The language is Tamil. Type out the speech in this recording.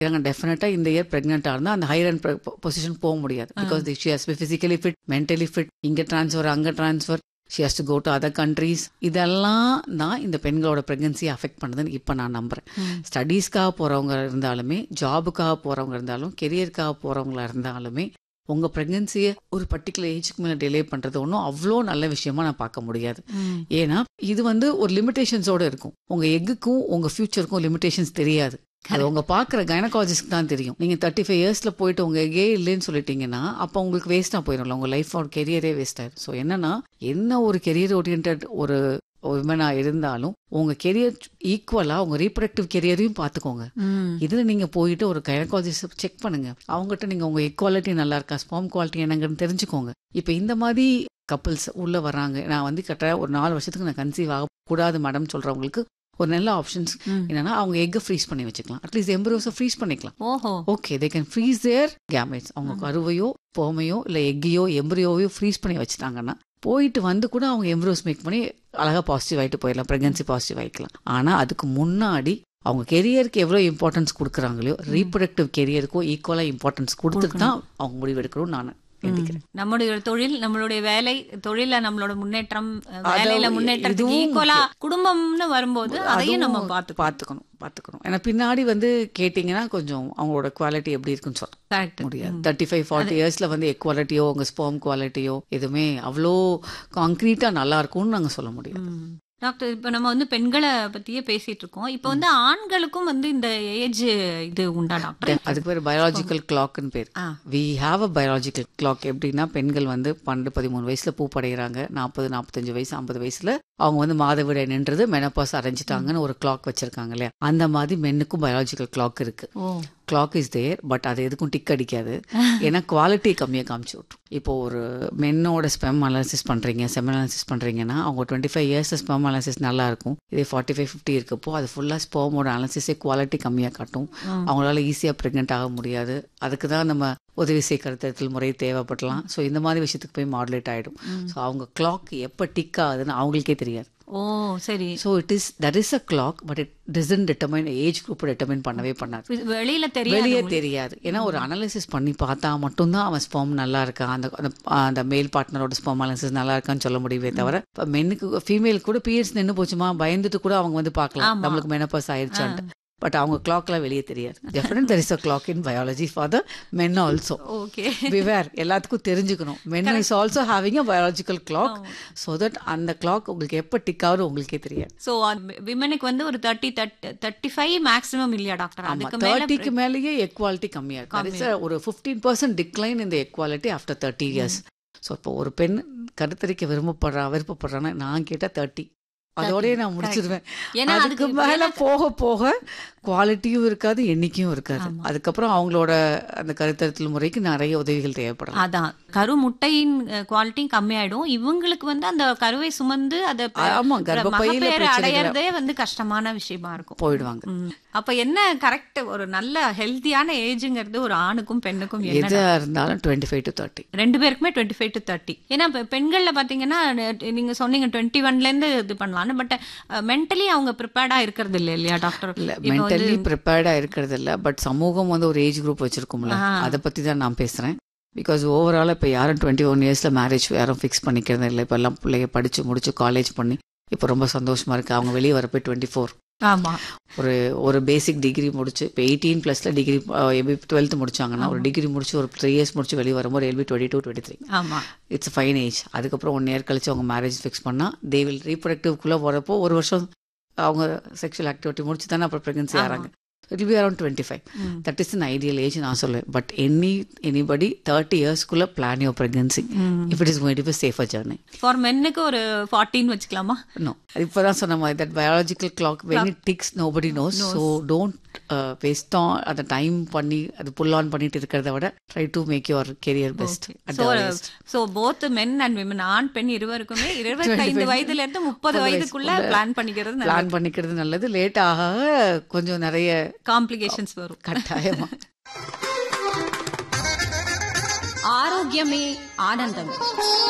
நாங்கள் டெஃபினட்டாக இந்த இயர் ப்ரெக்னெண்ட்டாக இருந்தால் அந்த ஹையர் அண்ட் பொசிஷன் போக முடியாது because she has be physically fit mentally fit இங்கே ட்ரான்ஸ்ஃபர் அங்கே transfer she has to go to other countries இதெல்லாம் தான் இந்த பெண்களோட ப்ரெக்னன்சியை அஃபெக்ட் பண்ணுதுன்னு இப்போ நான் நம்புறேன் ஸ்டடீஸ்க்காக போகிறவங்க இருந்தாலுமே ஜாபுக்காக போகிறவங்க இருந்தாலும் கெரியருக்காக போகிறவங்களா இருந்தாலுமே உங்கள் ப்ரெக்னன்சியை ஒரு பர்டிகுலர் ஏஜுக்கு மேலே டிலே பண்ணுறது ஒன்றும் அவ்வளோ நல்ல விஷயமா நான் பார்க்க முடியாது ஏன்னா இது வந்து ஒரு லிமிடேஷன்ஸோட இருக்கும் உங்கள் எக்குக்கும் உங்கள் ஃபியூச்சருக்கும் லிமிடேஷன்ஸ் தெரியாது அது உங்க பாக்குற கைனகாலஜிஸ்க்கு தான் தெரியும் நீங்க தேர்ட்டி ஃபைவ் இயர்ஸ்ல போயிட்டு உங்க எகே இல்லைன்னு சொல்லிட்டீங்கன்னா அப்ப உங்களுக்கு வேஸ்டா போயிடும்ல உங்க லைஃப் ஒரு கெரியரே வேஸ்ட் ஆயிடும் ஸோ என்னன்னா என்ன ஒரு கெரியர் ஓரியன்ட் ஒரு விமனா இருந்தாலும் உங்க கெரியர் ஈக்குவலா உங்க ரீப்ரடக்டிவ் கெரியரையும் பாத்துக்கோங்க இதுல நீங்க போயிட்டு ஒரு கைனகாலஜிஸ்ட் செக் பண்ணுங்க அவங்ககிட்ட நீங்க உங்க ஈக்குவாலிட்டி நல்லா இருக்கா ஸ்பாம் குவாலிட்டி என்னங்கன்னு தெரிஞ்சுக்கோங்க இப்ப இந்த மாதிரி கப்பல்ஸ் உள்ள வர்றாங்க நான் வந்து கரெக்டா ஒரு நாலு வருஷத்துக்கு நான் கன்சீவ் ஆக கூடாது மேடம் சொல்றவங்களுக்கு ஒரு நல்ல ஆப்ஷன்ஸ் என்னன்னா அவங்க எக்கை ஃப்ரீஸ் பண்ணி வச்சுக்கலாம் அட்லீஸ்ட் எம்பரோஸை ஃப்ரீஸ் பண்ணிக்கலாம் ஓஹோ okay they can freeze their gametes அவங்க கருவையோ போமையோ இல்ல எக்கையோ எம்பரியோவையோ ஃப்ரீஸ் பண்ணி வச்சுட்டாங்கன்னா போயிட்டு வந்து கூட அவங்க எம்ப்ரோஸ் மேக் பண்ணி அழகா பாசிட்டிவ் ஆயிட்டு போயிடலாம் பிரெக்னன்சி பாசிட்டிவ் ஆயிக்கலாம் ஆனா அதுக்கு முன்னாடி அவங்க கெரியருக்கு எவ்வளவு இம்பார்ட்டன்ஸ் கொடுக்குறாங்களோ ரீப்ரொடக்டிவ் கெரியருக்கும் ஈக்குவலா இம்பார்ட்டன்ஸ் கொடுத்துட்டு தான் அவங்க முடிவெடுக்கணும்னு நான் எந்திக்கிறேன் நம்முடைய தொழில் நம்மளுடைய வேலை தொழில நம்மளோட முன்னேற்றம் வேலையில முன்னேற்றத்துக்கு இதுவும் ஈக்குவலா குடும்பம்னு வரும்போது அதையும் நம்ம அதுவும் பார்த்து பாத்துக்கணும் பாத்துக்கணும் ஏன்னா பின்னாடி வந்து கேட்டீங்கன்னா கொஞ்சம் அவங்களோட குவாலிட்டி எப்படி இருக்குன்னு சொல்ல கரெக்ட் முடியாது தேர்ட்டி ஃபைவ் ஃபார்ட்டி இயர்ஸ்ல வந்து எக் குவாலிட்டியோ உங்க ஸ்பெர்ம் குவாலிட்டியோ எதுவுமே அவ்வளோ கான்கிரீட்டா நல்லா இருக்கும்னு நாங்க சொல்ல முடியாது டாக்டர் இப்ப நம்ம வந்து பெண்களை பத்தியே பேசிட்டு இருக்கோம் இப்ப வந்து ஆண்களுக்கும் வந்து இந்த ஏஜ் இது உண்டா டாக்டர் அதுக்கு பேர் பயாலஜிக்கல் கிளாக்னு பேர் ஆ. We have a biological clock எப்படின்னா பெண்கள் வந்து பன்னெண்டு பதிமூணு வயசுல பூப்படைகிறாங்க நாற்பது நாற்பத்தஞ்சு வயசு ஐம்பது வயசுல அவங்க வந்து மாதவிடை நின்றது மெனப்பாஸ் அரைஞ்சிட்டாங்கன்னு ஒரு கிளாக் வச்சிருக்காங்க இல்லையா அந்த மாதிரி மென்னுக்கும் பயாலஜிக்கல் கிளாக் இருக்கு oh clock is there but அது எதுக்கும் டிக் அடிக்காது ஏன்னா குவாலிட்டி கம்மியாக காமிச்சு விட்ரும் இப்போ ஒரு மென்னோட ஸ்பெம் அனாலிசிஸ் பண்றீங்க செம் அனாலிசிஸ் பண்றீங்கன்னா அவங்க twenty five years sperm analysis நல்லா இருக்கும் இதே ஃபார்ட்டி ஃபைவ் ஃபிஃப்டி இருக்கப்போ அது ஃபுல்லாக ஸ்பெர்மோட அனாலிசிஸே குவாலிட்டி கம்மியாக காட்டும் அவங்களால ஈஸியாக ப்ரெக்னென்ட் ஆக முடியாது அதுக்கு தான் நம்ம உதவி சேகரத்தில் முறை தேவைப்படலாம் ஸோ இந்த மாதிரி விஷயத்துக்கு போய் மாடுலேட் ஆகிடும் ஸோ அவங்க கிளாக் எப்போ டிக் ஆகுதுன்னு அவங்களுக்கே தெரியாது ஓ சரி so it is that is a clock but it doesn't determine age group determine பண்ணவே பண்ணாது வெளியில தெரியாது வெளியே தெரியாது ஏன்னா ஒரு அனாலிசிஸ் பண்ணி பார்த்தா மட்டும்தான் அவன் ஸ்பெர்ம் நல்லா இருக்கா அந்த அந்த- அந்த மேல் பார்ட்னரோட ஸ்பெர்ம் அனாலிசிஸ் நல்லா இருக்கான்னு சொல்ல முடியவே தவிர இப்போ மென்னுக்கு ஃபீமேல் கூட பீரியட்ஸ் நின்று போச்சுமா பயந்துட்டு கூட அவங்க வந்து பார்க்கலாம் நம்மளுக்கு மெனப்பாஸ் ஆயிடுச்சான்ட்டு பட் அவங்க கிளாக்லாம் வெளியே தெரியாது definite there is a clock in biology for the men also okay beware எல்லாத்துக்கும் தெரிஞ்சுக்கணும் men is also having a biological clock so that அந்த கிளாக் உங்களுக்கு எப்போ டிக் ஆகுது உங்களுக்கே தெரியாது சோ விமனுக்கு வந்து ஒரு தேர்ட்டி தேர்ட்டி ஃபைவ் மேக்ஸிமம் இல்லையா டாக்டர் ஆமா அதுக்கு மேல தேர்ட்டிக்கு மேலேயே எக்வாலிட்டி கம்மியா இருக்கு That is a- ஒரு ஃபிஃப்டீன் பர்சன்ட் டிக்ளைன் இந்த egg quality after thirty years so இப்போ ஒரு பெண் கருத்தரிக்க விரும்பப்படுறா விருப்பப்படுறான்னா நான் கேட்டா தேர்ட்டி அதோடய நான் முடிச்சிருவேன் ஏன்னா அதுக்கு அதுக்கு மேல போக போக குவாலிட்டியும் இருக்காது எண்ணிக்கையும் இருக்காது அதுக்கப்புறம் அவங்களோட அந்த கருத்தரித்தல் முறைக்கு நிறைய உதவிகள் தேவைப்படலாம் அதான் கரு முட்டையின் குவாலிட்டியும் கம்மியாயிடும் இவங்களுக்கு வந்து அந்த கருவை சுமந்து அதை ஆமா கர்ப்பப்பையில மகப்பேறு பிரச்சனைகள் அடையறதே வந்து கஷ்டமான விஷயமா இருக்கும் போயிடுவாங்க ம். அப்ப என்ன கரெக்ட் ஒரு நல்ல ஹெல்த்தியான ஏஜ்ங்கிறது ஒரு ஆணுக்கும் பெண்ணுக்கும் என்ன எதா இருந்தாலும் டுவெண்ட்டி ஃபைவ் டு தேர்ட்டி ரெண்டு பேருக்குமே டுவெண்ட்டி ஃபைவ் டு தேர்ட்டி ஏன்னா இப்ப பெண்கள்ல பாத்தீங்கன்னா நெ- நீங்க சொன்னீங்க டுவெண்ட்டி ஒன்ல இருந்து இது பண்ணலாம்னு பட் மென்டலி அவங்க ப்ரிப்பேர்டா இருக்கிறது இல்ல இல்லையா டாக்டர் இல்ல மென்டலி ப்ரிப்பேர்டா இருக்கிறது இல்ல பட் சமூகம் வந்து ஒரு ஏஜ் குரூப் வச்சிருக்கோம்ல அதை பத்தி தான் நான் பேசுறேன் பிகாஸ் ஓவரால் இப்போ யாரும் டுவெண்ட்டி ஒன் இயர்ஸ்ல மேரேஜ் யாரும் ஃபிக்ஸ் பண்ணிக்கிறது இல்லை இப்போ எல்லாம் பிள்ளைங்க படிச்சு முடிச்சு காலேஜ் பண்ணி இப்போ ரொம்ப சந்தோஷமா இருக்கு அவங்க வெளியே வரப்போ டுவெண்ட்டி ஃபோர் ஆமா ஒரு ஒரு பேசிக் டிகிரி முடிச்சு இப்போ எயிட்டீன் ப்ளஸ்ல டிகிரி எபி டுவெல்த் முடிச்சாங்கன்னா ஒரு டிகிரி முடிச்சு ஒரு த்ரீ இயர்ஸ் முடிச்சு வெளியே வரும்போது எல்பி டுவெண்ட்டி டூ டுவெண்ட்டி த்ரீ ஆமா இட்ஸ் ஃபைன் ஏஜ் அதுக்கப்புறம் ஒன் இயர் கழிச்சு அவங்க மேரேஜ் ஃபிக்ஸ் பண்ணா தே வில் ரீப்ரொடக்டிவ்க்குள்ளே வரப்போ ஒரு வருஷம் அவங்க செக்ஷுவல் ஆக்டிவிட்டி முடிச்சு தானே அப்புறம் ப்ரெக்னன்சி ஆகிறாங்க it be around twenty five that is an ideal age நான் சொல்லுவேன் பட் எனி எனிபடி தேர்ட்டி இயர்ஸ்க்குள்ள plan your pregnancy if it is going to be safer journey for மென்னுக்கு ஒரு ஃபார்ட்டின் வச்சுக்கலாமா நோ இப்போதான் சொன்ன மாதிரி that biological clock when it ticks nobody knows so don't waste on அந்த டைம் பண்ணி அது புல் ஆன் பண்ணிட்டு இருக்கிறத விட try to make your career best so so both men and women ஆண் பெண் இருவருக்குமே இருபத்தைந்து வயதுல இருந்து முப்பது வயதுக்குள்ள பிளான் பண்ணிக்கிறது நல்லது. பிளான் பண்ணிக்கிறது நல்லது லேட் ஆக கொஞ்சம் நிறைய காம்ப்ளிகேஷன்ஸ் வரும் கட்டாயமா ஆரோக்கியமே ஆனந்தம்